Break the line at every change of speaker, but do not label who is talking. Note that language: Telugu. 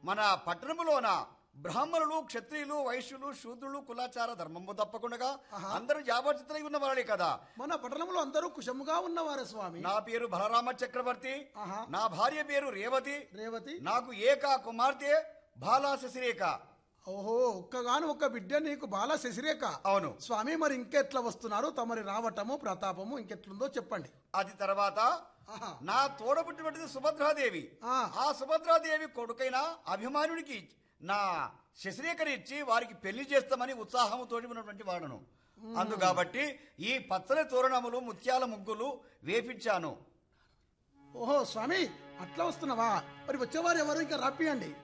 మన పట్టణములోన బ్రాహ్మణులు క్షత్రియులు వైశ్యులు శూద్రులు కులాచార ధర్మము తప్పకుండా అందరూ జాబర్చితులై ఉన్న వాళ్ళే కదా
మన పట్టణంలో అందరూ కుశముగా ఉన్నవారే స్వామి
నా పేరు బలరామ చక్రవర్తి
ఆహా.
నా భార్య పేరు రేవతి
రేవతి
నాకు ఏకా కుమార్తె బాలా శశిరేఖ
ఓహో ఒక్కగాను ఒక్క బిడ్డ నీకు బాల శశిరేఖ
అవును
స్వామి మరి ఇంకెట్లా వస్తున్నారు తమరి రావటము ప్రతాపము ఇంకెట్లుందో చెప్పండి
అది తర్వాత
ఆహా.
నా తోడబుట్టినటువంటిది సుభద్రాదేవి
ఆ.
ఆ సుభద్రాదేవి కొడుకైన అభిమానుడికి నా శశిరేఖని ఇచ్చి వారికి పెళ్లి చేస్తామని ఉత్సాహంతో ఉన్నటువంటి వాడను అందు కాబట్టి ఈ పచ్చని తోరణములు ముత్యాల ముగ్గులు వేపించాను
ఓహో స్వామి అట్లా వస్తున్నావా మరి వచ్చేవారు ఎవరు ఇంకా రాపియండి